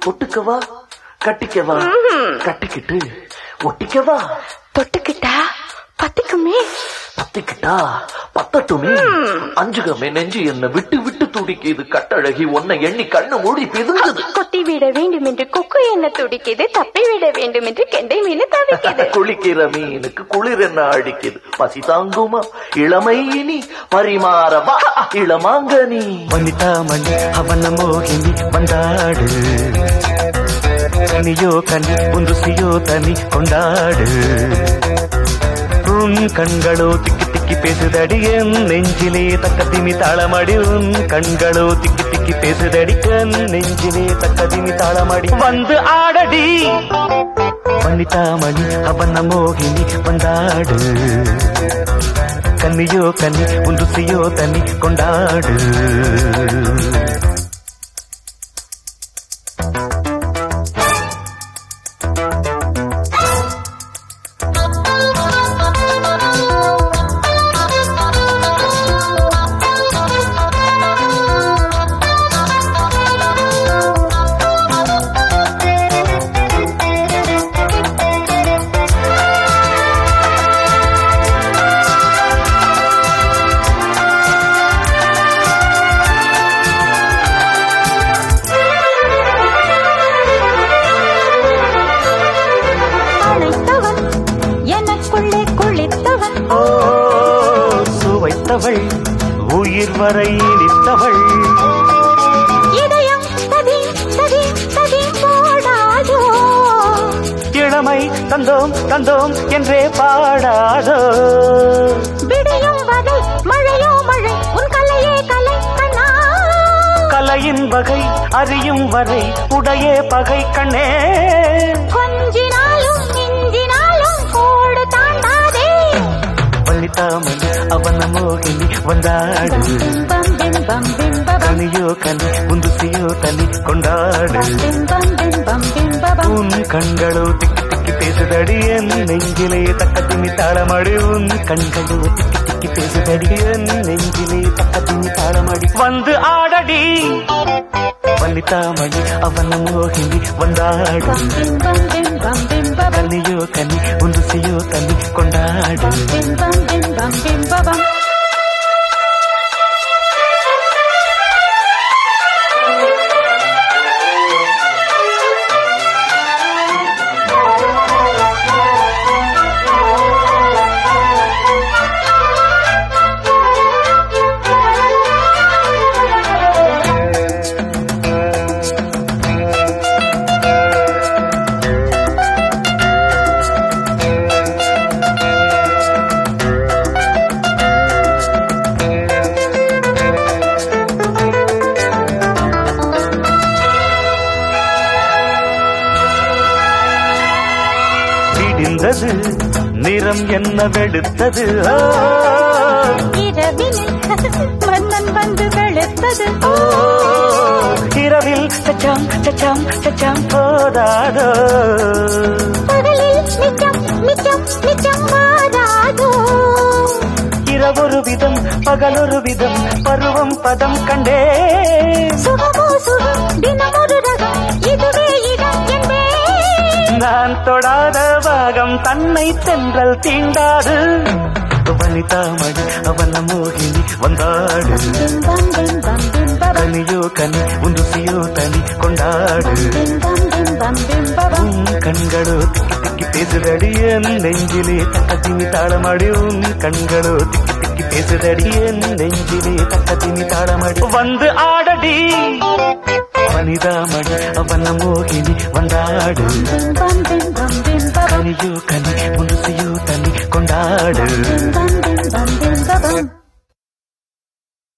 ஒட்டுக்கவா கட்டிக்கவா கட்டிக்கிட்டு ஒட்டிக்கவா தொட்டுக்கிட்டா பத்திக்குமே பத்திக்கிட்டா பத்தட்டுமே அஞ்சுகமே நெஞ்சு என்ன விட்டு விட்டு துடிக்குது கட்டழகி உன்னை எண்ணி கண்ணு மூடி பிதுங்குது கொத்தி விட வேண்டும் என்று கொக்கு என்ன துடிக்குது தப்பி விட வேண்டும் என்று கெண்டை மீன் தவிக்குது குளிக்கிற மீனுக்கு குளிர் என்ன அடிக்குது பசி தாங்குமா இளமை இனி பரிமாறவா இளமாங்கனி வனிதா மணி அவன மோகினி வந்தாடு கனியோ கனி உன் ருசியோ தனி கொண்டாடு உன் கண்களோ திக்கி திக்கி பேசுதடி என் நெஞ்சிலே தக்க திமி தாளமடி உன் கண்களோ திக்கி திக்கி பேசுதடி என் நெஞ்சிலே தக்க திமி தாளமடி வந்து ஆடடி வனிதா மணி அவன மோகினி வந்தாடு கன்னியோ கன்னி உன் ருசியோ தனி கொண்டாடு அழைத்தவன் எனக்குள்ளே குளித்தவன் ஓ சுவைத்தவள் உயிர் வரை இனித்தவள் இதயம் சதி சதி சதி போடாதோ இளமை தந்தோம் தந்தோம் என்றே பாடாதோ விடியும் வரை மழையோ மழை உன் கலையே கலை கண்ணா கலையின் வகை அறியும் வரை உடையே பகை கண்ணே கொஞ்சினாலும் மிஞ்சினாலும் கோடு தாண்டாதே வள்ளித்தாமன் அவன மோகினி வந்தாடு பம் பிம் பம் பிம் பபம் கனியோ கனி உந்துசியோ தனி கொண்டாடு பிம் பம் பிம் பம் பிம் பபம் உன் கண்களோ திக்கி திக்கி பேசுதடி என் நெஞ்சிலே தக்க துணி தாளமடி உன் கண்களோ திக்கி திக்கி பேசுதடி என் நெஞ்சிலே தக்க துணி தாளமடி வந்து ஆடடி வனிதாமணி அவன மோகினி வந்தாடு பம் பிம் பம் பிம் பம் பிம் பபம் கனியோ கனி உந்துசியோ தனி கொண்டாடு பிம் பம் பிம் பம் பிம் பபம் விடிந்தது நிறம் என்ன வெடுத்தது ஆ, இரவினில் மன்னன் வந்து வெளுத்தது ஓ, இரவில் சச்சாம் சச்சாம் சச்சாம் போதாதோ பகலில் நிச்சம் நிச்சம் நிச்சம் மாறாதோ இரவொரு விதம் பகலொரு விதம் பருவம் பதம் கண்டே சுகமோ சுகம் தினமொரு ரகம் இதுவே இடம் என்பேன் நான் தொடாத பாகம் தன்னை தென்றல் தீண்டாது வனிதாமணி அவன மோகினி வந்தாடு பிம்பம் பிம்பம் பிம்பபம் கனியோ கனி உந்துசியோ தனி கொண்டாடு பிம்பம் பிம்பம் பிம்பபம் உன் கண்களோ திக்கி திக்கி பேசுதடி என் நெஞ்சிலே தக்கத்தினி தாளமடி உன் கண்களோ திக்கி திக்கி பேசுதடி என் நெஞ்சிலே தக்கத்தினி தாளமடி வந்து ஆடடி வனிதாமணி அவன மோகினி வந்தாடு பிம்பம் பிம்பம் பிம்பபம் கனியோ கனி உனுசியோ தனி கொண்டாடு பிம்பம் பிம்பம் பிம்பபம்